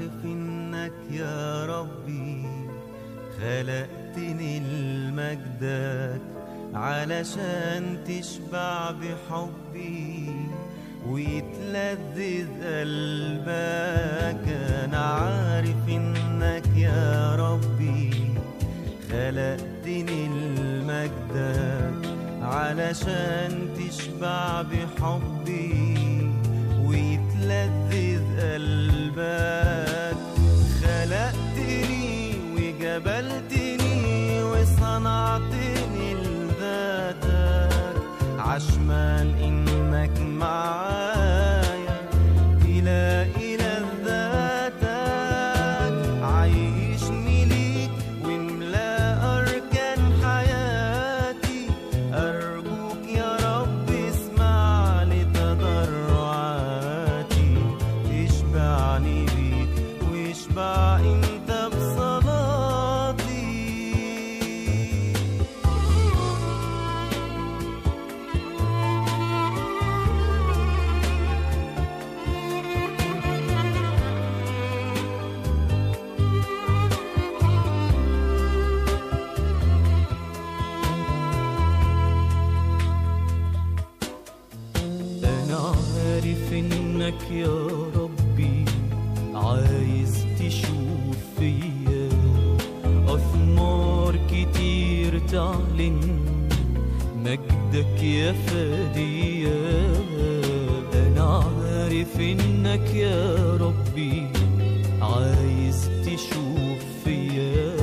عارف انك يا ربي خلقتني لمجدك علشان تشبع بحبي ويتلذذ قلبك انا عارف انك يا ربي خلقتني لمجدك علشان تشبع بحبي ويتلذذ قلبك خلقتني وجبلتني وصنعتني لذاتك عشمان انك معايا تلاقي لذاتك عيشني ليك واملا اركان حياتي ارجوك يا رب اسمع لتضرعاتي اشبعني بيك واشبع انت بصلاتي أنا عارف إنك يا ربي عايز تشوف فيا أثمار كتير تعلن مجدك يا فادية أنا عارف إنك يا ربي عايز تشوف فيا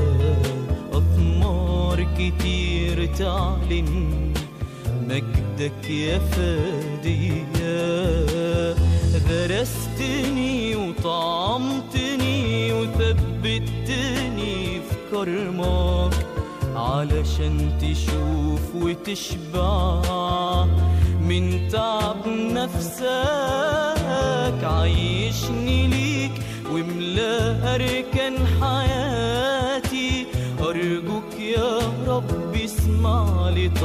أثمار كتير تعلن مجدك يا فادية غرستني وطعمتني وثبتني في كرمك علشان تشوف وتشبع من تعب نفسك عيشني ليك واملا أركان حياتي أرجوك يا رب اسمع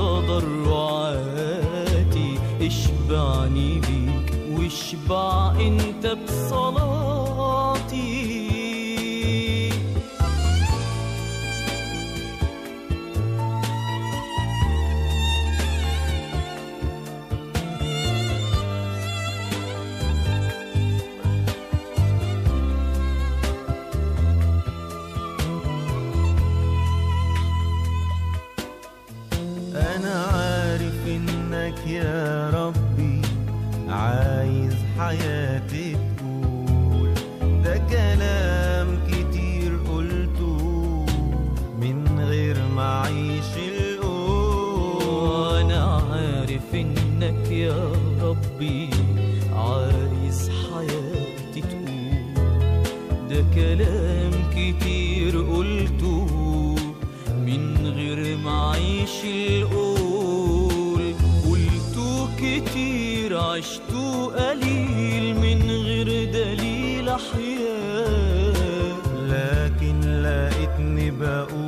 لتضرعاتي اشبعني بيك واشبع انت بصلاتي أنا عارف إنك يا ربي عايز حياتي تقول ده كلام كتير قلته من غير ما أعيش القول وانا عارف انك يا ربي عايز حياتي تقول ده كلام كتير قلته من غير ما اعيش القول قلته كتير عشته قليل من غير دليل احياء لكن لقيتني بقول